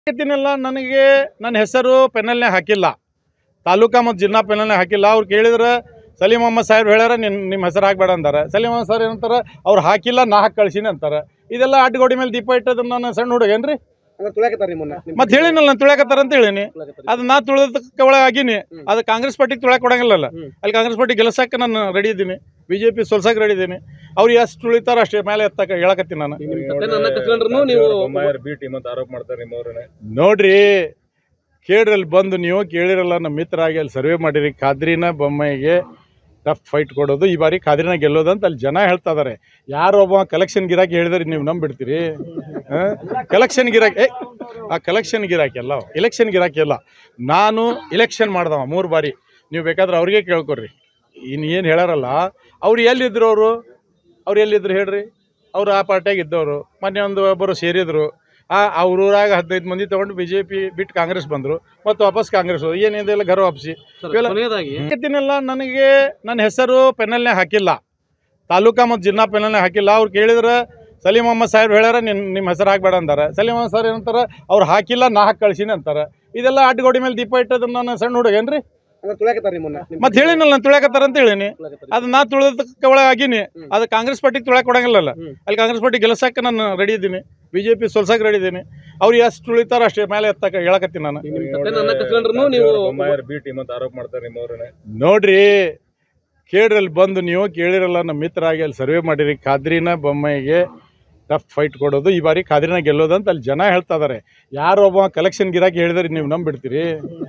ಹೇಳ್ತೀನಲ್ಲ ನನಗೆ ನನ್ನ ಹೆಸರು ಪೆನ್ನಲ್ನೇ ಹಾಕಿಲ್ಲ ತಾಲೂಕಾ ಮತ್ತು ಜಿಲ್ಲಾ ಪೆನ್ನಲ್ನೇ ಹಾಕಿಲ್ಲ ಅವ್ರು ಕೇಳಿದ್ರೆ ಸಲೀಂ ಅಹಮ್ಮದ್ ಸಾಹೇಬ್ ಹೇಳ್ಯಾರ ನಿನ್ನ ನಿಮ್ಮ ಹೆಸರು ಹಾಕ್ಬೇಡ ಅಂತಾರೆ ಸಲೀಂ ಅಹಮ್ಮದ್ ಸರ್ ಏನಂತಾರೆ ಅವ್ರು ಹಾಕಿಲ್ಲ ನಾ ಹಾಕಿ ಕಳ್ಸೀನಿ ಅಂತಾರೆ ಇದೆಲ್ಲ ಅಡ್ಗೋಡಿ ಮೇಲೆ ದೀಪ ಇಟ್ಟದ ನಾನು ಸಣ್ಣ ಹುಡುಗೇನ್ರಿ ಅಂದ್ರೆ ತುಳಿಯಾಕತ್ತಾರ ನಿಮ್ಮನ್ನ ನಿಮ್ ಮತ್ತೆ ಹೇಳಿನಲ್ಲ ನಾನು ತುಳ್ಯಾಕತ್ತಾರ ಅಂತ ಹೇಳೀನಿ ತುಳಿಯಾಕತ್ತಾರ. ಅದು ನಾ ತುಳಿದಕ್ಕೆ ಒಳಗೆ ಆಗೀನಿ ಹ್ಮ್. ಅದು ಕಾಂಗ್ರೆಸ್ ಪಾರ್ಟಿಗೆ ತುಳ್ಯಾಕ ಕೊಡಂಗಿಲ್ಲಲ್ಲ ಹ್ಮ್. ಅಲ್ಲಿ ಕಾಂಗ್ರೆಸ್ ಪಾರ್ಟಿ ಗೆಲ್ಸಕ್ಕೆ ನಾನು ರೆಡಿ ಇದ್ದೀನಿ ಬಿ ಜೆ ಪಿ ಸೋಲ್ಸಕ್ಕೆ ರೆಡಿ ಇದ್ದೀನಿ ಅವ್ರು ಎಷ್ಟು ತುಳಿತಾರ ಅಷ್ಟೇ ಮೇಲೆ ಎತ್ತಕ್ಕೆ ಹೇಳಕತ್ತೀನಿ ನಾನು ನಿಮ್ ಕತೆ ನನ್ನ ಕಸ್ಕೊಂಡ್ರು ನೀವು ಬಿ ಟೀಮ್ ಅಂತ ಆರೋಪ ಮಾಡ್ತಾರೆ ನಿಮ್ಮವ್ರನ್ನ ನೋಡ್ರಿ ಕೇಳ್ರಲ್ಲಿ ಬಂದು ನೀವು ಕೇಳಿರಲ್ಲ ನಮ್ಮ ಮಿತ್ರ ಆಗಿ ಅಲ್ಲಿ ಸರ್ವೆ ಮಾಡಿರಿ ಖಾದ್ರಿನ ಬೊಮ್ಮಾಯಿಗೆ ಟಫ್ ಫೈಟ್ ಕೊಡೋದು ಈ ಬಾರಿ ಖಾದ್ರಿನ ಗೆಲ್ಲೋದು ಅಂತ ಅಲ್ಲಿ ಜನ ಹೇಳ್ತಾ ಇದಾರೆ ಯಾರೋ ಒಬ್ಬ ಕಲೆಕ್ಷನ್ ಗಿರಾಕಿ ಹೇಳಿದ್ರೆ ನೀವು ನಂಬಿಡ್ತೀರಿ ಕಲೆಕ್ಷನ್ ಗಿರಾಕಿ ಏ ಆ ಕಲೆಕ್ಷನ್ ಗಿರಾಕಿ ಅಲ್ಲ ಇಲೆಕ್ಷನ್ ಗಿರಾಕಿ ಅಲ್ಲ ನಾನು ಇಲೆಕ್ಷನ್ ಮಾಡ್ದವ ಮೂರು ಬಾರಿ ನೀವು ಬೇಕಾದ್ರೆ ಅವ್ರಿಗೆ ಕೇಳ್ಕೊಡ್ರಿ ಇನ್ನು ಏನು ಹೇಳಾರಲ್ಲ ಅವ್ರು ಎಲ್ಲಿದ್ರು ಅವರು ಅವ್ರು ಎಲ್ಲಿದ್ರು ಹೇಳ್ರಿ ಅವ್ರು ಆ ಪಾರ್ಟಿಯಾಗ ಇದ್ದವರು ಮೊನ್ನೆ ಒಂದು ಒಬ್ಬರು ಸೇರಿದ್ರು ಆ ಅವ್ರ ಊರಾಗ ಹದಿನೈದು ಮಂದಿ ತೊಗೊಂಡು ಬಿ ಜೆ ಪಿ ಬಿಟ್ಟು ಕಾಂಗ್ರೆಸ್ ಬಂದರು ಮತ್ತು ವಾಪಸ್ ಕಾಂಗ್ರೆಸ್ ಹೋದ್ರು. ಏನಿದೆಲ್ಲ ಘರ ವಾಪಸಿ ಸರ್, ಇವೆಲ್ಲ- ಕೊನೆಯದಾಗಿ ಹೇಳ್ತೀನಲ್ಲ ನನಗೆ ನನ್ನ ಹೆಸರು ಪೆನ್ನಲ್ನೇ ಹಾಕಿಲ್ಲ ತಾಲೂಕಾ ಮತ್ತು ಜಿಲ್ಲಾ ಪೆನ್ನಲ್ನೇ ಹಾಕಿಲ್ಲ ಅವ್ರು ಕೇಳಿದ್ರೆ ಸಲೀಂ ಅಹಮ್ಮದ್ ಸಾಹೇಬ್ ಹೇಳ್ಯಾರ ನಿನ್ನ ನಿಮ್ಮ ಹೆಸರು ಹಾಕ್ಬೇಡ ಅಂತಾರೆ ಸಲೀಂ ಅಹಮ್ಮದ್ ಸರ್ ಏನಂತಾರೆ ಅವ್ರು ಹಾಕಿಲ್ಲ ನಾ ಹಾಕಿ ಕಳ್ಸೀನಿ ಅಂತಾರೆ ಇದೆಲ್ಲ ಅಡ್ಗೋಡಿ ಮೇಲೆ ದೀಪ ಇಟ್ಟದ ನಾನು ಸಣ್ಣ ಹುಡುಗೇನ್ರಿ ಅಂದ್ರೆ ತುಳಿಯಾಕತ್ತಾರ ನಿಮ್ಮನ್ನ ನಿಮ್ ಮತ್ತೆ ಹೇಳಿನಲ್ಲ ನಾನು ತುಳ್ಯಾಕತ್ತಾರ ಅಂತ ಹೇಳೀನಿ ತುಳಿಯಾಕತ್ತಾರ. ಅದು ನಾ ತುಳಿದಕ್ಕೆ ಒಳಗೆ ಆಗೀನಿ ಹ್ಮ್. ಅದು ಕಾಂಗ್ರೆಸ್ ಪಾರ್ಟಿಗೆ ತುಳ್ಯಾಕ ಕೊಡಂಗಿಲ್ಲಲ್ಲ ಹ್ಮ್. ಅಲ್ಲಿ ಕಾಂಗ್ರೆಸ್ ಪಾರ್ಟಿ ಗೆಲ್ಸಕ್ಕೆ ನಾನು ರೆಡಿ ಇದ್ದೀನಿ ಬಿ ಜೆ ಪಿ ಸೋಲ್ಸಕ್ಕೆ ರೆಡಿ ಇದ್ದೀನಿ ಅವ್ರು ಎಷ್ಟು ತುಳಿತಾರ ಅಷ್ಟೇ ಮೇಲೆ ಎತ್ತಕ್ಕೆ ಹೇಳಕತ್ತೀನಿ ನಾನು ನಿಮ್ ಕತೆ ನನ್ನ ಕಸ್ಕೊಂಡ್ರು ನೀವು ಬಿ ಟೀಮ್ ಅಂತ ಆರೋಪ ಮಾಡ್ತಾರೆ ನಿಮ್ಮವ್ರನ್ನ ನೋಡ್ರಿ ಕೇಳ್ರಲ್ಲಿ ಬಂದು ನೀವು ಕೇಳಿರಲ್ಲ ನಮ್ಮ ಮಿತ್ರ ಆಗಿ ಅಲ್ಲಿ ಸರ್ವೆ ಮಾಡಿರಿ ಖಾದ್ರಿನ ಬೊಮ್ಮಾಯಿಗೆ ಟಫ್ ಫೈಟ್ ಕೊಡೋದು ಈ ಬಾರಿ ಖಾದ್ರಿನ ಗೆಲ್ಲೋದು ಅಂತ ಅಲ್ಲಿ ಜನ ಹೇಳ್ತಾ ಇದಾರೆ ಯಾರೋ ಒಬ್ಬ ಕಲೆಕ್ಷನ್ ಗಿರಾಕಿ ಹೇಳಿದ್ರೆ ನೀವು ನಂಬಿಡ್ತೀರಿ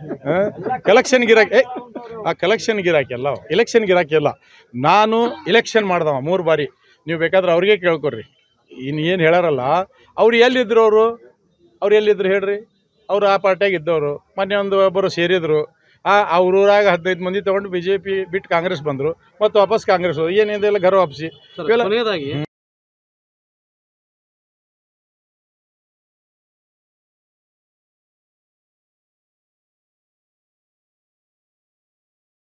ಕಲೆಕ್ಷನ್ ಗಿರಾಕಿ ಏ ಆ ಕಲೆಕ್ಷನ್ ಗಿರಾಕಿ ಅಲ್ಲ ಇಲೆಕ್ಷನ್ ಗಿರಾಕಿ ಅಲ್ಲ ನಾನು ಇಲೆಕ್ಷನ್ ಮಾಡ್ದವ ಮೂರು ಬಾರಿ ನೀವು ಬೇಕಾದ್ರೆ ಅವ್ರಿಗೆ ಕೇಳ್ಕೊಡ್ರಿ ಇನ್ನು ಏನು ಹೇಳಾರಲ್ಲ ಅವ್ರು ಎಲ್ಲಿದ್ರು ಅವರು ಅವ್ರು ಎಲ್ಲಿದ್ರು ಹೇಳ್ರಿ ಅವ್ರು ಆ ಪಾರ್ಟಿಯಾಗ ಇದ್ದವರು ಮೊನ್ನೆ ಒಂದು ಒಬ್ಬರು ಸೇರಿದ್ರು ಆ ಅವ್ರ ಊರಾಗ ಹದಿನೈದು ಮಂದಿ ತೊಗೊಂಡು ಬಿ ಜೆ ಪಿ ಬಿಟ್ಟು ಕಾಂಗ್ರೆಸ್ ಬಂದರು ಮತ್ತು ವಾಪಸ್ ಕಾಂಗ್ರೆಸ್ ಹೋದ್ರು. ಏನಿದೆಲ್ಲ ಘರ ವಾಪಸಿ ಸರ್, ಇವೆಲ್ಲ- ಕೊನೆಯದಾಗಿ